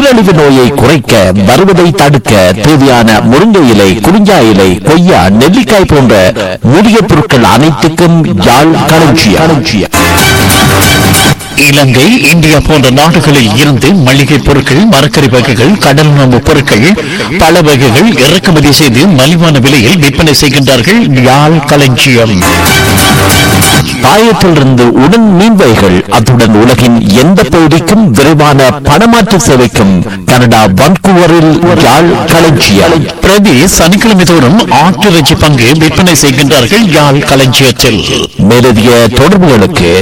நீரழிவு நோயை குறைக்க வருவதை தடுக்க தேவையான முருங்கை இலை குறிஞ்சா இலை கொய்யா நெல்லிக்காய் போன்ற மூலிகை பொருட்கள் அனைத்துக்கும் யாழ் களஞ்சியம் இலங்கை இந்தியா போன்ற நாடுகளில் இருந்து மளிகை பொருட்கள் மரக்கறி வகைகள் கடல் உணவு பொருட்கள் பல வகைகள் இறக்குமதி செய்து மலிவான விலையில் விற்பனை செய்கின்றார்கள் யாழ் களஞ்சியம் பாயத்திலிருந்து உடன் மீன்வைகள் அத்துடன் உலகின் எந்த பகுதிக்கும் விரைவான பணமாற்று சேவைக்கும் கனடா வன்கூவரில் யாழ் களஞ்சியம் பிரதி சனிக்கிழமை தோறும் ஆட்டிறைச்சி பங்கு விற்பனை செய்கின்றார்கள் யாழ் களஞ்சியத்தில் மேலதிக தொடர்புகளுக்கு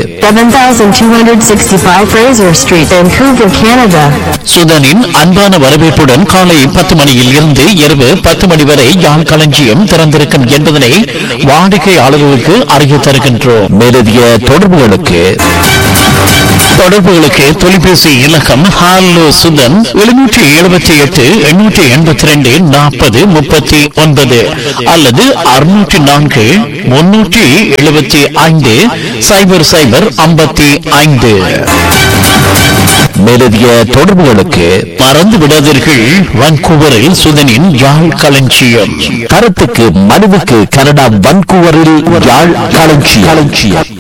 7265 Fraser Street, Vancouver, Canada. சுதனின் அன்பான வரவேற்புடன் காலை பத்து மணியில் இருந்து இரவு பத்து மணி வரை யாழ் களஞ்சியம் திறந்திருக்கும் என்பதனை வாடிக்கையாளர்களுக்கு அறிய தருகின்றோம் மேலதிக தொடர்புகளுக்கு தொடர்புகளுக்கு தொலைபேசி இலக்கம் ஹாலோ சுதன் எழுநூற்றி எழுபத்தி எட்டு எண்ணூற்றி எண்பத்தி ரெண்டு நாற்பது முப்பத்தி ஒன்பது அல்லது அறுநூற்றி நான்கு முன்னூற்றி எழுபத்தி ஐந்து சைபர் சைபர் ஐம்பத்தி ஐந்து மேலதிக தொடர்புகளுக்கு மறந்து விடாதீர்கள் வான்கூவரில் சுதனின் யாழ் களஞ்சியம் கருத்துக்கு மனுவுக்கு கனடா வான்கூவரில் யாழ் களஞ்சியம் களஞ்சியம்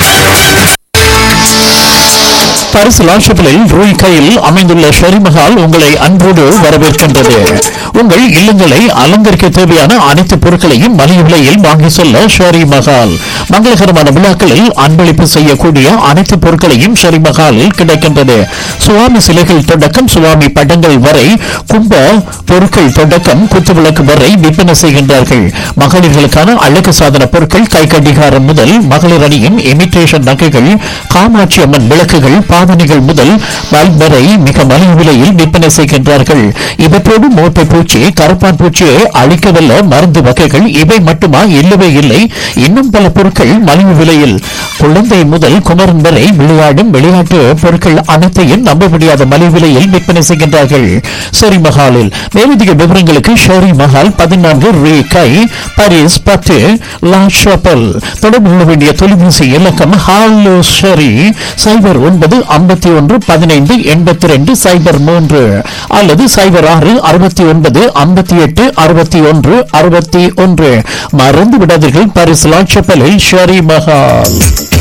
பரிசு லாஷப்பிலில் ரூய் கையில் அமைந்துள்ள ஷெரிமஹால் உங்களை அன்போடு வரவேற்கின்றது உங்கள் இல்லங்களை அலங்கரிக்க தேவையான அனைத்து பொருட்களையும் மலிவு விலையில் வாங்கி செல்ல ஷெரி மஹால் மங்களகரமான விழாக்களில் அன்பளிப்பு செய்யக்கூடிய அனைத்து பொருட்களையும் ஷெரி மஹாலில் கிடைக்கின்றது சுவாமி சிலைகள் தொடக்கம் சுவாமி படங்கள் வரை கும்ப பொருட்கள் தொடக்கம் குத்துவிளக்கு வரை விற்பனை செய்கின்றார்கள் மகளிர்களுக்கான அழகு சாதன பொருட்கள் கை கடிகாரம் முதல் மகளிர் அணியின் இமிட்டேஷன் நகைகள் காமாட்சி அம்மன் விளக்குகள் பாவனைகள் முதல் பல்ப் வரை மிக மலிவு விலையில் விற்பனை செய்கின்றார்கள் இவற்றோடு மோட்டை பூச்சி கருப்பான் பூச்சியை அழிக்கவல்ல மருந்து வகைகள் இவை மட்டுமா இல்லவே இல்லை இன்னும் பல பொருட்கள் மலிவு விலையில் குழந்தை முதல் குமரன் வரை விளையாடும் விளையாட்டு பொருட்கள் அனைத்தையும் நம்ப முடியாத மலிவு விலையில் விற்பனை செய்கின்றார்கள் ஷெரி மஹாலில் மேலதிக விவரங்களுக்கு ஷெரி மஹால் பதினான்கு ரீ கை பாரிஸ் பத்து லா ஷாப்பல் தொடர்பு கொள்ள வேண்டிய தொலைபேசி இலக்கம் ஹாலோ ஷெரி சைபர் ஒன்பது ஐம்பத்தி ஒன்று பதினைந்து எண்பத்தி ரெண்டு சைபர் மூன்று அல்லது சைபர் ஆறு அறுபத்தி ஒன்பது ஐம்பத்தி எட்டு அறுபத்தி ஒன்று அறுபத்தி ஒன்று மறந்து விடாதீர்கள் பாரிஸ் லா ஷாப்பலில் ஷெரி மஹால்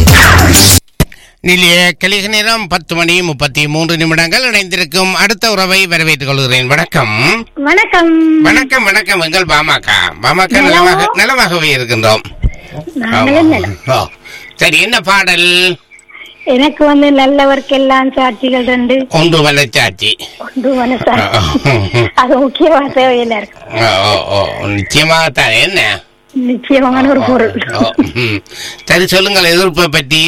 நிலைய கலிக நேரம் பத்து மணி முப்பத்தி மூன்று நிமிடங்கள் இணைந்திருக்கும் அடுத்த உறவை வரவேற்றுக் கொள்கிறேன் வணக்கம் வணக்கம் வணக்கம் வணக்கம் எங்கள் பாமாக்கா பாமாக்கா நலமாக நலமாகவே இருக்கின்றோம் நாங்களும் நலம். ஓ, சரி என்ன பாடல் எனக்கு வந்து நல்லவர்க்கெல்லாம் சாட்சிகள் ரெண்டு ஒன்று வளச்சாட்சி ஒன்று மனசாட்சி அது முக்கியமா தேவையில்ல இருக்கு ஓ, ஓ, ஓ, நிச்சயமாகத்தான் என்ன நிச்சயமான ஒரு பொருள் ஓ, ம். சரி சொல்லுங்கள் எதிர்ப்பை பற்றி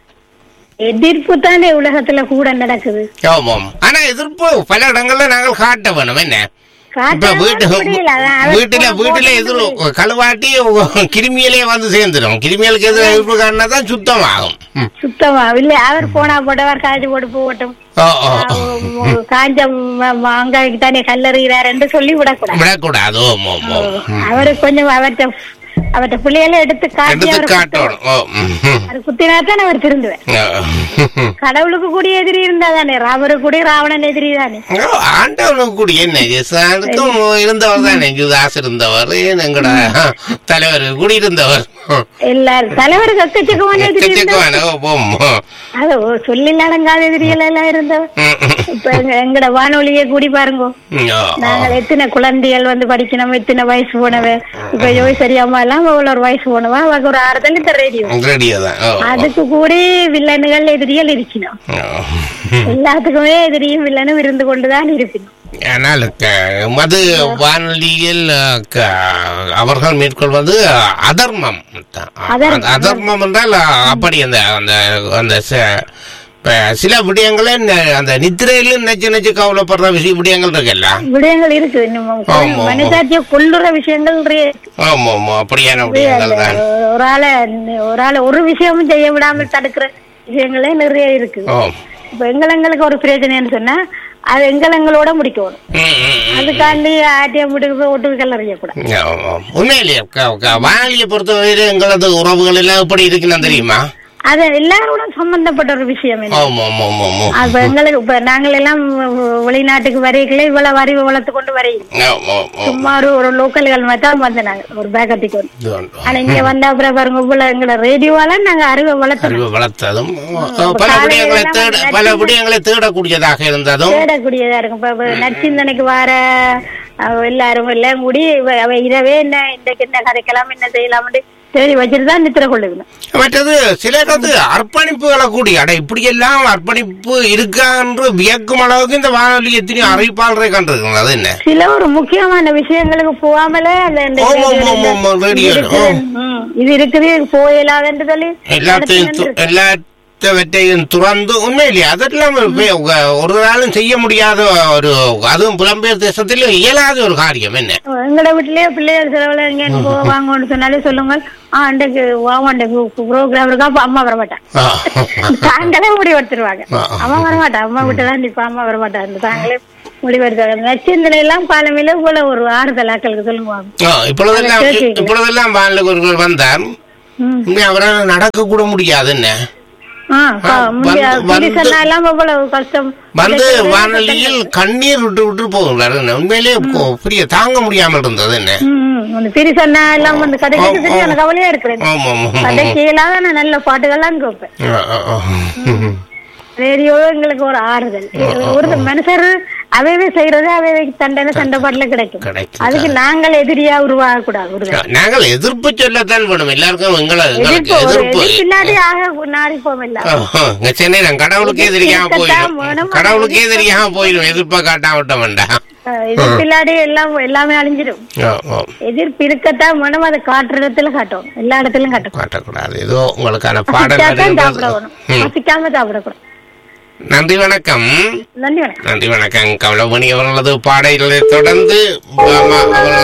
எதிர்ப்பு தானே உலகத்துல கூட நடக்குது ஆமாம் ஆனா எதிர்ப்பு பல இடங்கள்ல நாங்கள் காட்ட வேணும் என்ன இப்ப காட்டாம வீட்டு முடியல. அதான் அவர் வீட்டுல போன வீட்டுல போன எதிர் கழுவாட்டி கிருமியிலே வந்து சேர்ந்துடும் கிருமிகளுக்கு எதிர எதிர்ப்பு காரணா தான் சுத்தமாகும் ம். சுத்தமா இல்ல அவர் போனா போட்டவர் காய்ச்சி போட்டு போகட்டும் ஓ, ஓ, ஓ. அவ- காஞ்ச மாங்காய்க்கு தானே கல்லறிகிறார் என்று சொல்லி விடக்கூடாது விடக்கூடாது ஓம் ஓம் ஓம் ம். அவரு கொஞ்சம் அவர்கிட்ட அவர்கிட்ட பிள்ளைகளை எடுத்து காட்டி எடுத்து அவரை காட்டணும் ஓ ம், ம். அது குத்தினா தான் அவர் திருந்துவேன் ஓ. கடவுளுக்கு கூடிய எதிரி இருந்தா தானே ராமருக்கு கூடிய ராவணன் எதிரி தானே ஓ, ஆண்டவனுக்கு கூட என்ன ஜெசானுக்கும் இருந்தவர் தானே ஜுதாஸ் இருந்தவர் எங்கட தலைவர் கூட இருந்தவர் எல்லாரும் தலைவருக்கு எக்கச்சக்கமான எதிரி இருந்தா எக்கச்சக்கமான, ஓ, போம். அது ஒரு சொல்லில் அடங்காத எதிரிகள் எல்லாம் இருந்தவ ம், ம். இப்ப எங்க எங்கட வானொலியை கூடி பாருங்க ம், ஓ, ஓ. நாங்கள் எத்தனை குழந்தைகள் வந்து படிக்கணும் எத்தனை வயசு போனவ இப்ப யோகி சரியாம எல்லாம் அவ்வளவு ஒரு வயசு போனவா அவக்கு ஒரு ஆறுதல் இந்த ரேடியோ ரெடியா தான் ஓ, ஓ. அதுக்கு கூட வில்லனுகள் எதிரிகள் இருக்கணும் ஓ. எல்லாத்துக்குமே எதிரியும் வில்லனும் இருந்து கொண்டுதான் இருக்கணும் ஆனால் க- மது வானொலியில் அஹ், க- அவர்கள் மேற்கொள்வது அதர்மம் தான். அதர்மம். அதர்மம் என்றால் அஹ், அப்படி அந்த அந்த அந்த ச- இப்ப சில விடயங்களே ந- அந்த நித்திரையில நெச்சு நெச்சு கவலைப்படுற விஷய விடயங்கள் இருக்குல்ல விடயங்கள் இருக்கு இன்னும் ஆமா, ஆமா. மனசாட்சியை கொள்ளுற விஷயங்கள் நிறைய இருக்கு. ஆமா ஆமா அப்படியான விடயங்கள் தான் ஒரு ஆளை ஒரு ஆளை ஒரு விஷயமும் செய்ய விடாமல் தடுக்கிற விஷயங்களே நிறைய இருக்கு ஓ இப்ப எங்களுக்கு ஒரு பிரச்சனைன்னு சொன்னா அது எங்களங்களோட முடிக்கணும் ம், ம், ம். அதுக்காண்டி ஆட்டியம் விட்டு ஓட்டு கல்லறியக்கூடாது ஆமா. உண்மையிலேயே க- க- வானொலியை பொறுத்தவரை எங்களது உறவுகள் எல்லாம் எப்படி இருக்குன்னு தெரியுமா அது எல்லாரோட சம்பந்தப்பட்ட ஒரு விஷயம் இது. ஆமா ஆமா ஆமா ஆமா அப்ப எங்களுக்கு இப்ப நாங்கள் எல்லாம் வெளிநாட்டுக்கு வரைகளே இவ்வளவு அறிவு வளர்த்து கொண்டு வரையும் ஆமா, ஆமா. சும்மா ஒரு ஒரு லோக்கல்கள் மட்டும் தான் வந்து நாங்க ஒரு பேக்கத்துக்கு வந்து இது ஒன்று. ஆனா இங்க வந்த அப்புறம் பாருங்க இவ்வளவு எங்களை ரேடியோவால நாங்க அறிவை வளர்த்துறோம் அறிவு வளர்த்ததும் பல விடயங்களை தேட பல விடயங்களை தேடக்கூடியதாக இருந்ததும் தேடக்கூடியதா இருக்கும் இப்ப இப்ப நற்சிந்தனைக்கு வர அஹ், எல்லாரும் எல்லாம் கூடி இவ- அவ இரவே என்ன இன்றைக்கு என்ன கதைக்கலாம் என்ன செய்யலாம்னு தேடி வச்சுட்டு தான் நித்திர கொள்ளுக்கணும் மற்றது சிலர் வந்து அர்ப்பணிப்புகளை கூடி அட இப்படி எல்லாம் அர்ப்பணிப்பு இருக்கா என்று வியக்கும் அளவுக்கு இந்த வானொலி எத்தனையோ அறிவிப்பாளரை கண்டிருக்கீங்க அது என்ன சில ஒரு முக்கியமான விஷயங்களுக்கு போகாமலே அந்த இந்த ஆமா, radio ஆமா, இந்த- ஆமா, radio, இது இருக்குது, ம், இது இருக்குது இது போயிடாதுன்னு சொல்லி எல்லாத்தையும் நடத்தி து- எல்லாத்தையும் துறந்து உண்மையிலேயே அதெல்லாம் வே- ஒரு நாளும் செய்ய முடியாத ஒரு அதுவும் புலம்பெயர் தேசத்தில் இயலாத ஒரு காரியம் என்ன எங்களோட வீட்லயே பிள்ளைகள் செலவுல எங்க போவாங்கன்னு சொன்னாலே சொல்லுங்க ஆ அன்றைக்கு வாவாண்ட ப்ரோக்ராம் இருக்கா அப்ப அம்மா வர மாட்டான் ஆ. தாங்களே முடிவெடுத்துருவாங்க ஆ. அம்மா வர மாட்டான் அம்மா வீட்டு தான் நிப்பா அம்மா வர மாட்டான் தாங்களே முடிவெடுத்தாங்க நச்சிந்தனை எல்லாம் காலமையில போல ஒரு ஆறுதல் ஆக்களுக்கு சொல்லுவாங்க ஆ, இப்பொழுதெல்லாம் அதை கேட்கல. இப்பொழுதெல்லாம் வானிலை ஒருவர் வந்தார் ம். உண்மை அவரால் நடக்க கூட முடியாது என்ன ஆ, கா- வந்து- முடியாது. வந்து- புருஷன்னா எல்லாம் அவ்வளவு கஷ்டம் வந்து வானொலியில் கண்ணீர் விட்டு விட்டு போகிறார் என்ன உண்மையிலேயே கொ- பெரிய தாங்க முடியாமல் இருந்தது என்ன ம், ம். அந்த பிரிசன்னா எல்லாம் வந்து கதை கேட்டு தெரியும் எனக்கு கவலையா இருக்கிறேன் ஆமா ஆமா கதை கேளாத நான் நல்ல பாட்டுகள்லாம் கேட்பேன் ஆ, ஆ, ஆ. ரேடியோ எங்களுக்கு ஒரு ஆறுதல் ஒரு மனுஷர் அவைவே செய்யறது அவைவே தண்டனை சண்டை பாட்டுல கிடைக்கும் கிடைக்கும். அதுக்கு நாங்கள் எதிரியா உருவாக கூடாது ஒரு நாங்கள் எதிர்ப்பு சொல்லத்தான் வேணும் எல்லாருக்கும் எங்களை எங்களுக்கு எதிர்ப்பு ஒரு எதிர்ப்பு எதிர்ப்பு இல்லாட்டி ஆக நாரிப்போம் இல்ல ஆஹா, இங்க சென்னை நான் கடவுளுக்கே தெரியாம இருக்கத்தான் போயிடும் வேணும். கடவுளுக்கே தெரியாம போயிடும் எதிர்ப்பா காட்டாம விட்ட வேண்டாம் அஹ் எதிர்ப்பு இல்லாட்டி எல்லாம் எல்லாமே அழிஞ்சிடும் ஆ, ஆ. எதிர்ப்பு இருக்கத்தான் வேணும் அதை காட்டுற இடத்துல காட்டும் எல்லா இடத்துலயும் காட்டும் காட்டக்கூடாது ஏதோ உங்களுக்கான பாடல் பசிக்காதான் சாப்பிட வருகின்றது. வேணும் ம். பசிக்காம சாப்பிடக்கூடாது நன்றி வணக்கம் நன்றி வணக்கம் நன்றி வணக்கம் கமலமணி அவர்களது பாடல்களை தொடர்ந்து ஆமா, அவர்கள்